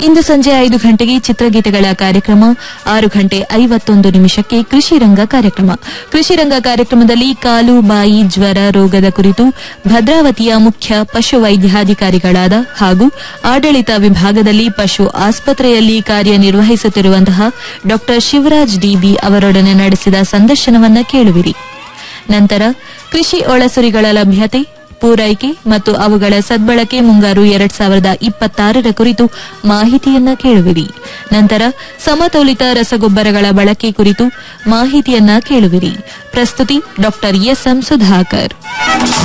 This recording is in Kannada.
ಇಂದು ಸಂಜೆ ಐದು ಗಂಟೆಗೆ ಚಿತ್ರಗೀತೆಗಳ ಕಾರ್ಯಕ್ರಮ ಆರು ಗಂಟೆ ಐವತ್ತೊಂದು ನಿಮಿಷಕ್ಕೆ ಕೃಷಿ ರಂಗ ಕಾರ್ಯಕ್ರಮ ಕೃಷಿ ರಂಗ ಕಾರ್ಯಕ್ರಮದಲ್ಲಿ ಕಾಲು ಬಾಯಿ ಜ್ವರ ರೋಗದ ಕುರಿತು ಭದ್ರಾವತಿಯ ಮುಖ್ಯ ಪಶು ವೈದ್ಯಾಧಿಕಾರಿಗಳಾದ ಹಾಗೂ ಆಡಳಿತ ವಿಭಾಗದಲ್ಲಿ ಪಶು ಆಸ್ಪತ್ರೆಯಲ್ಲಿ ಕಾರ್ಯನಿರ್ವಹಿಸುತ್ತಿರುವಂತಹ ಡಾ ಶಿವರಾಜ್ ಡಿಬಿ ಅವರೊಡನೆ ನಡೆಸಿದ ಸಂದರ್ಶನವನ್ನ ಕೇಳುವಿರಿ ನಂತರ ಕೃಷಿ ಒಳಸುರಿಗಳ ಲಭ್ಯತೆ ಪೂರೈಕೆ ಮತ್ತು ಅವುಗಳ ಸದ್ಬಳಕೆ ಮುಂಗಾರು ಎರಡ್ ಸಾವಿರದ ಇಪ್ಪತ್ತಾರರ ಕುರಿತು ಮಾಹಿತಿಯನ್ನ ಕೇಳುವಿರಿ ನಂತರ ಸಮತೋಲಿತ ರಸಗೊಬ್ಬರಗಳ ಬಳಕೆ ಕುರಿತು ಮಾಹಿತಿಯನ್ನ ಕೇಳುವಿರಿ ಪ್ರಸ್ತುತಿ ಡಾ ಎಸ್ಎಂ ಸುಧಾಕರ್